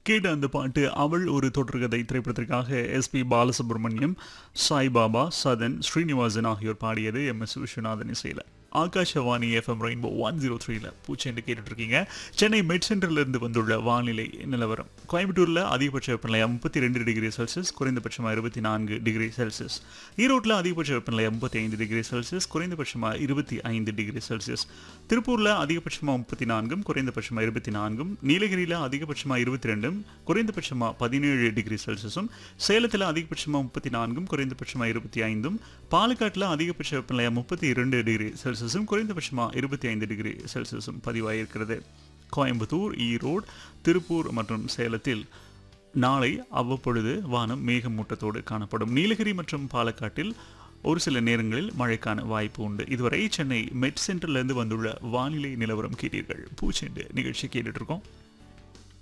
கேட்ட அந்த பாட்டு அவள் ஒரு தொடர்கதை திரைப்படத்திற்காக எஸ்பி பாலசுப்ரமணியம் சாய்பாபா சதன் ஸ்ரீனிவாசன் ஆகியோர் பாடியது எம் எஸ் விஸ்வநாதன் இசையில் Akashvani FM rainbow one zero த்ரீல பூச்செண்டு கேட்டுட்டு இருக்கீங்க சென்னை மெட் சென்டர்ல இருந்து வந்துள்ள வானிலை நிலவரம் கோயம்புத்தூர்ல அதிகபட்ச வெப்பநிலை முப்பத்தி ரெண்டு டிகிரி செல்சியஸ் குறைந்தபட்சமாக இருபத்தி நான்கு டிகிரி செல்சியஸ் ஈரோட்டில் அதிகபட்ச வெப்பநிலை முப்பத்தி ஐந்து டிகிரி செல்சியஸ் குறைந்தபட்சமாக இருபத்தி ஐந்து டிகிரி செல்சியஸ் திருப்பூர்ல அதிகபட்சமாக முப்பத்தி நான்கும் குறைந்தபட்சமாக இருபத்தி நான்கும் நீலகிரியில் அதிகபட்சமாக இருபத்தி ரெண்டும் குறைந்தபட்சமாக பதினேழு டிகிரி செல்சியஸும் சேலத்தில் அதிகபட்சமாக முப்பத்தி நான்கும் குறைந்தபட்சமாக இருபத்தி ஐந்தும் பாலக்காட்டில் அதிகபட்ச வெப்பநிலை முப்பத்தி இரண்டு டிகிரி செல்சியஸும் குறைந்தபட்சமாக இருபத்தி ஐந்து டிகிரி செல்சியஸும் பதிவாகியிருக்கிறது கோயம்புத்தூர் ஈரோடு திருப்பூர் மற்றும் சேலத்தில் நாளை அவ்வப்பொழுது வானம் மேகமூட்டத்தோடு காணப்படும் நீலகிரி மற்றும் பாலக்காட்டில் ஒரு சில நேரங்களில் மழைக்கான வாய்ப்பு உண்டு இதுவரை சென்னை மெட் சென்டர்லேருந்து வந்துள்ள வானிலை நிலவரம் கேட்டீர்கள் பூச்செண்டு நிகழ்ச்சி கேட்டுட்டு இருக்கோம்